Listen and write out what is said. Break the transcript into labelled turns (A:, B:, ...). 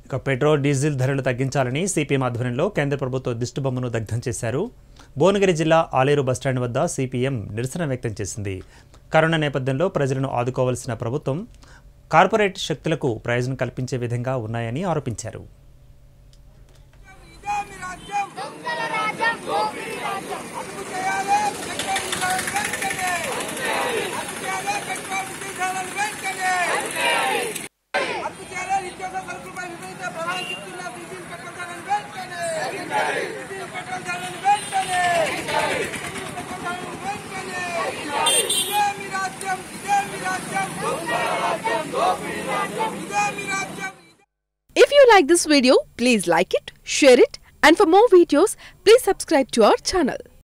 A: ఇక petrol diesel ధరలు తగ్గించాలని సిపిఎం ఆధ్వర్యంలో కేంద్ర ప్రభుత్వ దిష్టిబొమ్మను దగ్ధం చేశారు భువనగిరి జిల్లా ఆలేరు బస్టాండ్ వద్ద సిపిఎం నిరసన వ్యక్తం చేసింది కరోనా నేపథ్యంలో ప్రజలను ఆదుకోవాల్సిన ప్రభుత్వం కార్పొరేట్ శక్తులకు ప్రయోజనం కల్పించే విధంగా ఉన్నాయని ఆరోపించారు
B: ఇదేమి రాజ్యం దొంగల రాజ్యం దోపిడీ రాజ్యం అదుపు చేయాలి పెట్రోల్ డీజిల్ వెంటనే అదుపు చేయాలి పెట్రోల్ డీజిల్ వెంటనే అదుపు చేయాలి నిత్యావసర సరుకులపై విపరీత ప్రభావం చూపుతున్న డీజిల్ పెట్రోల్ ధరలను వెంటనే డీజిల్ పెట్రోల్ ధరలను వెంటనే డీజిల్ పెట్రోల్ ధరలను వెంటనే ఇదేమి రాజ్యం ఇదేమి రాజ్యం దొంగల రాజ్యం దోపిడీ రాజ్యం ఇదేమి రాజ్యం
C: If you like this video, please like it, share it, and for more videos, please subscribe to our channel.